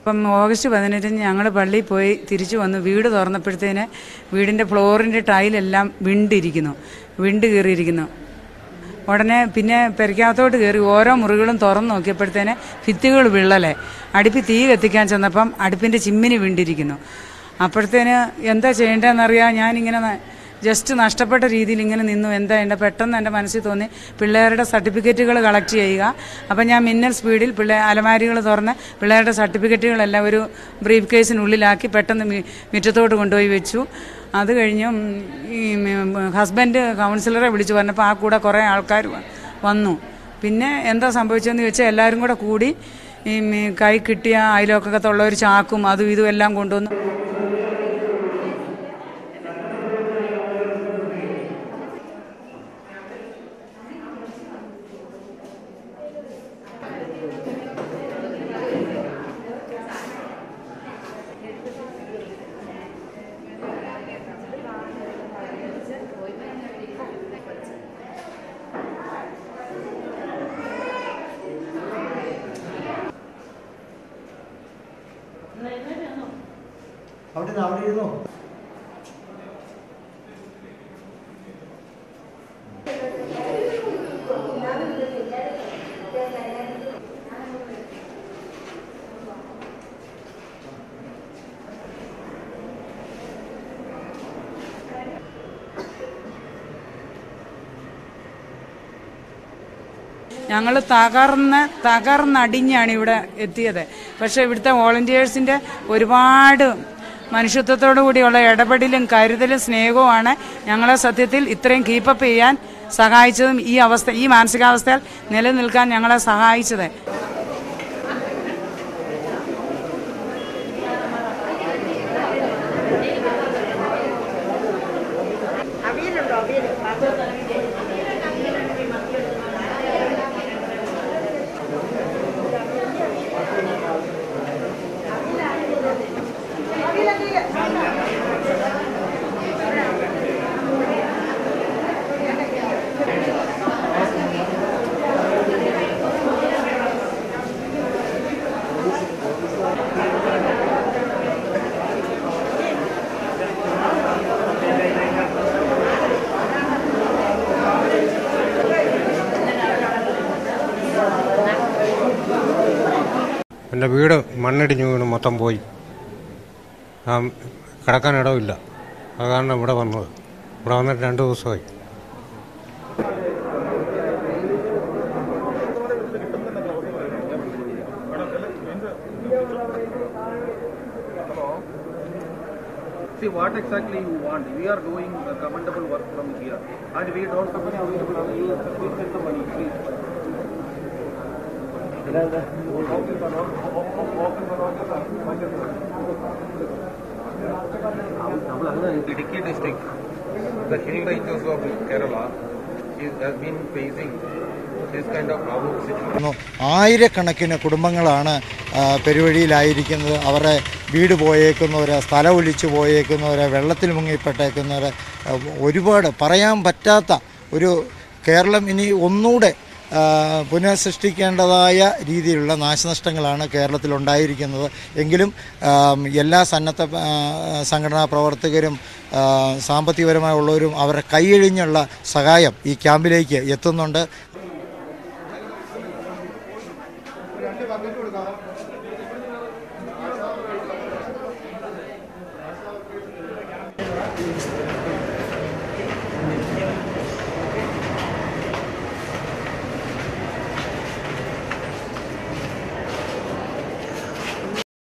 അപ്പം ഓഗസ്റ്റ് പതിനെട്ടിന് ഞങ്ങൾ പള്ളിയിൽ പോയി തിരിച്ചു വന്നു വീട് തുറന്നപ്പോഴത്തേന് വീടിൻ്റെ ഫ്ലോറിൻ്റെ ടൈലെല്ലാം വിണ്ടിരിക്കുന്നു വിണ്ട് കയറിയിരിക്കുന്നു ഉടനെ പിന്നെ പെരയ്ക്കകത്തോട്ട് കയറി ഓരോ മുറികളും തുറന്ന് നോക്കിയപ്പോഴത്തേന് ഭിത്തികൾ വിള്ളലെ അടുപ്പിൽ തീ കത്തിക്കാൻ ചെന്നപ്പം അടുപ്പിൻ്റെ ചിമ്മിനി വിണ്ടിരിക്കുന്നു അപ്പോഴത്തേന് എന്താ ചെയ്യേണ്ടതെന്നറിയാം ഞാനിങ്ങനെ ന- ജസ്റ്റ് നഷ്ടപ്പെട്ട രീതിയിൽ ഇങ്ങനെ നിന്നു എന്താ എൻ്റെ പെട്ടെന്ന് എൻ്റെ മനസ്സിൽ തോന്നി പിള്ളേരുടെ സർട്ടിഫിക്കറ്റുകൾ കളക്ട് ചെയ്യുക അപ്പം ഞാൻ മിന്നൽ സ്പീഡിൽ പിള്ളേ അലമാരികൾ തുറന്ന് പിള്ളേരുടെ സർട്ടിഫിക്കറ്റുകളെല്ലാം ഒരു ബ്രീഫ് കേസിനുള്ളിലാക്കി പെട്ടെന്ന് മി- മുറ്റത്തോട്ട് കൊണ്ടുപോയി വെച്ചു അത് കഴിഞ്ഞ് ഉം, ഈ ഹസ്ബൻഡ് കൗൺസിലറെ വിളിച്ചു പറഞ്ഞപ്പോൾ ആ കൂടെ കുറേ ആൾക്കാർ വ- വന്നു പിന്നെ എന്താ സംഭവിച്ചതെന്ന് ചോദിച്ചാൽ എല്ലാവരും കൂടെ കൂടി ഈ മി- കൈ കിട്ടിയ അയലോക്കത്തുള്ള ഒരു ചാക്കും അതും ഇതും എല്ലാം കൊണ്ടുവന്നു അവിടെ നിന്ന് അവിടെ ഇരുന്നു ഞങ്ങൾ തകർന്ന് തകർന്നടിഞ്ഞാണ് ഇവിടെ എത്തിയത് പക്ഷേ ഇവിടുത്തെ വോളണ്ടിയേഴ്സിൻ്റെ ഒരുപാട് മനുഷ്യത്വത്തോടു കൂടിയുള്ള ഇടപെടലും കരുതലും സ്നേഹവുമാണ് ഞങ്ങളെ സത്യത്തിൽ ഇത്രയും കീപ്പപ്പ് ചെയ്യാൻ സഹായിച്ചതും ഈ അവസ്ഥ ഈ മാനസികാവസ്ഥയിൽ നിലനിൽക്കാൻ ഞങ്ങളെ സഹായിച്ചത് എൻ്റെ വീട് മണ്ണിടിഞ്ഞു വീണ് മൊത്തം പോയി ആ കിടക്കാൻ ഇടമില്ല അത് കാരണം ഇവിടെ വന്നത് ഇവിടെ വന്നിട്ട് രണ്ട് ദിവസമായി See what exactly you want. We are doing the commendable work from here, and we don't have any available. You please send the money, please. Idiki district, the hill ranges of Kerala is, has been facing this kind of problem situation. ആയിരക്കണക്കിന് കുടുംബങ്ങളാണ് ആ, പെരുവഴിയിലായിരിക്കുന്നത് അവരുടെ വീട് പോയേക്കുന്നവര് സ്ഥലം ഒലിച്ചു പോയേക്കുന്നവര് വെള്ളത്തിൽ മുങ്ങിപ്പെട്ടേക്കുന്നവര് ആ, ഒരുപാട് പറയാൻ പറ്റാത്ത ഒരു കേരളം ഇനി ഒന്നുകൂടെ ആ, പുനഃസൃഷ്ടിക്കേണ്ടതായ രീതിയിലുള്ള നാശനഷ്ടങ്ങളാണ് കേരളത്തിൽ ഉണ്ടായിരിക്കുന്നത് എങ്കിലും ആം, എല്ലാ സന്നദ്ധ ആ, സംഘടനാ പ്രവർത്തകരും ആ, സാമ്പത്തികപരമായുള്ളവരും അവരുടെ കൈയഴിഞ്ഞുള്ള സഹായം ഈ ക്യാമ്പിലേക്ക് എത്തുന്നുണ്ട്